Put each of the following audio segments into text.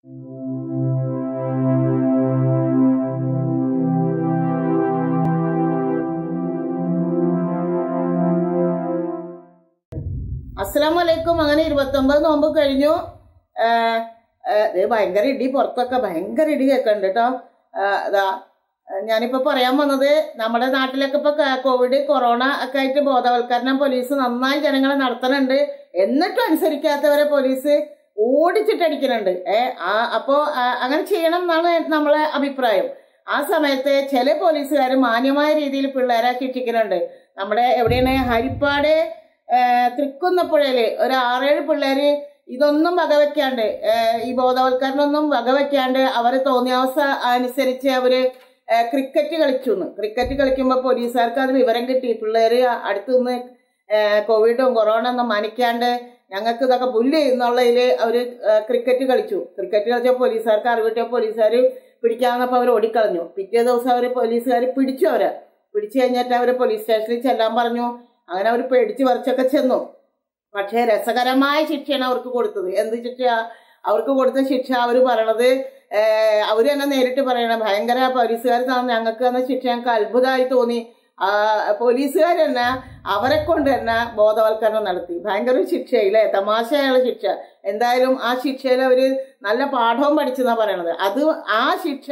അസ്സലാം വലൈക്കും അങ്ങനെ ഇരുപത്തി ഒമ്പത് നോമ്പ് കഴിഞ്ഞു ആ, ആ, ദേ ഭയങ്കര ഇടി പുറത്തൊക്കെ ഭയങ്കര ഇടി കേൾക്കുന്നുണ്ട് കേട്ടോ അതാ ഞാനിപ്പോ പറയാൻ വന്നത് നമ്മുടെ നാട്ടിലൊക്കെ ഇപ്പൊ ക- കോവിഡ് കൊറോണ ഒക്കെ ആയിട്ട് ബോധവൽക്കരണം പോലീസ് നന്നായി ജനങ്ങളെ നടത്തുന്നുണ്ട് എന്നിട്ടും അനുസരിക്കാത്തവരെ പോലീസ് ഓടിച്ചിട്ടടിക്കുന്നുണ്ട് ഏ ആ അപ്പോ ആ, അങ്ങനെ ചെയ്യണം എന്നാണ് നമ്മളെ അഭിപ്രായം ആ സമയത്ത് ചില പോലീസുകാർ മാന്യമായ രീതിയിൽ പിള്ളേരെ ശിക്ഷിക്കുന്നുണ്ട് നമ്മുടെ എവിടെയാണ് ഹരിപ്പാട് ഏ, തൃക്കുന്നപ്പുഴയില് ഒരു ആറേഴ് പിള്ളേര് ഇതൊന്നും വകവെക്കാണ്ട് ഏ, ഈ ബോധവൽക്കരണമൊന്നും വകവെക്കാണ്ട് അവര് തോന്നിയ അവസ്ഥ അനുസരിച്ച് അവര് ഏ, ക്രിക്കറ്റ് കളിച്ചു ക്രിക്കറ്റ് കളിക്കുമ്പോൾ പോലീസുകാർക്ക് അത് വിവരം കിട്ടി പിള്ളേര് അടുത്തുനിന്ന് ഏ, കോവിഡും കൊറോണ ഒന്നും മാനിക്കാണ്ട് ഞങ്ങൾക്ക് ഇതൊക്കെ പുല്ല് എന്നുള്ളതില് അവര് ഏ, ക്രിക്കറ്റ് കളിച്ചു ക്രിക്കറ്റ് കളിച്ച പോലീസുകാർക്ക് അറിവ് കിട്ടിയ പോലീസുകാർ പിടിക്കാന്നപ്പോ അവർ ഓടിക്കളഞ്ഞു പിറ്റേ ദിവസം അവര് പോലീസുകാർ പിടിച്ചു അവരെ പിടിച്ചു കഴിഞ്ഞിട്ട് അവര് പോലീസ് സ്റ്റേഷനിൽ ചെല്ലാൻ പറഞ്ഞു അങ്ങനെ അവർ പേടിച്ച് പറിച്ചൊക്കെ ചെന്നു പക്ഷേ രസകരമായ ശിക്ഷയാണ് അവർക്ക് കൊടുത്തത് എന്ത് ശിക്ഷ അവർക്ക് കൊടുത്ത ശിക്ഷ അവർ പറയണത് ഏഹ്, അവര് തന്നെ നേരിട്ട് പറയണം ഭയങ്കര പോലീസുകാർ തന്നെ ഞങ്ങൾക്ക് തന്ന ശിക്ഷ ഞങ്ങൾക്ക് അത്ഭുതമായി തോന്നി ആ, പോലീസുകാർ തന്നെ അവരെ കൊണ്ട് തന്നെ ബോധവൽക്കരണം നടത്തി ഭയങ്കര ഒരു ശിക്ഷയില്ലേ തമാശയുള്ള ശിക്ഷ എന്തായാലും ആ ശിക്ഷയിൽ അവര് നല്ല പാഠവും പഠിച്ചെന്നാ പറയണത് അത് ആ ശിക്ഷ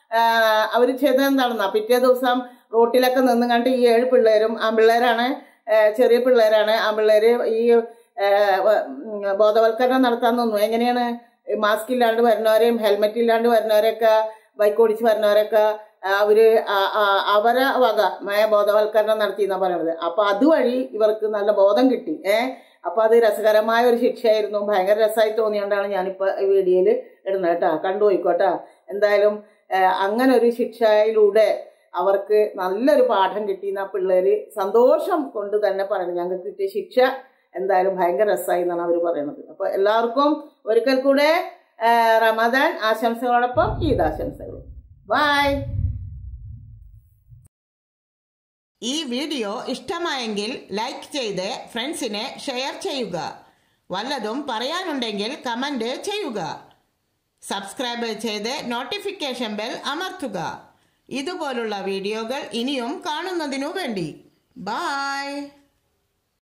അവർ ചെയ്തത് എന്താണെന്നാ പിറ്റേ ദിവസം റോട്ടിലൊക്കെ നിന്ന് കണ്ട് ഈ ഏഴ് പിള്ളേരും ആ പിള്ളേരാണ് ഏഹ് ചെറിയ പിള്ളേരാണ് ആ പിള്ളേര് ഈ ഏഹ് വ- ഉം ബോധവൽക്കരണം നടത്താൻ നിന്നു എങ്ങനെയാണ് ഈ മാസ്ക് ഇല്ലാണ്ട് വരുന്നവരെയും ഹെൽമെറ്റ് ഇല്ലാണ്ട് വരുന്നവരെയൊക്കെ ബൈക്ക് ഓടിച്ച് വരുന്നവരൊക്കെ ആ, അവര് ആ- ആ- അവരെ വക മയ ബോധവൽക്കരണം നടത്തി എന്നാ പറയുന്നത് അപ്പൊ അതുവഴി ഇവർക്ക് നല്ല ബോധം കിട്ടി ഏഹ് അപ്പൊ അത് രസകരമായ ഒരു ശിക്ഷയായിരുന്നു ഭയങ്കര രസമായി തോന്നിയോണ്ടാണ് ഞാനിപ്പോ ഈ വീഡിയോയിൽ ഇടുന്നത് കേട്ടാ കണ്ടുപോയിക്കോട്ടാ എന്തായാലും ഏഹ് അങ്ങനെ ഒരു ശിക്ഷയിലൂടെ അവർക്ക് നല്ലൊരു പാഠം കിട്ടിയെന്ന് ആ പിള്ളേര് സന്തോഷം കൊണ്ട് തന്നെ പറയുന്നത് ഞങ്ങൾക്ക് കിട്ടിയ ശിക്ഷ എന്തായാലും ഭയങ്കര രസമായി എന്നാണ് അവർ പറയുന്നത് അപ്പൊ എല്ലാവർക്കും ഒരിക്കൽ കൂടെ ആ, റമദാൻ ആശംസകളോടൊപ്പം ഈദ് ആശംസകളും ബൈ ഈ വീഡിയോ ഇഷ്ടമായെങ്കിൽ ലൈക്ക് ചെയ്ത് ഫ്രണ്ട്സിന് ഷെയർ ചെയ്യുക വല്ലതും പറയാനുണ്ടെങ്കിൽ കമൻറ്റ് ചെയ്യുക സബ്സ്ക്രൈബ് ചെയ്ത് നോട്ടിഫിക്കേഷൻ ബെൽ അമർത്തുക ഇതുപോലുള്ള വീഡിയോകൾ ഇനിയും കാണുന്നതിനു വേണ്ടി ബായ്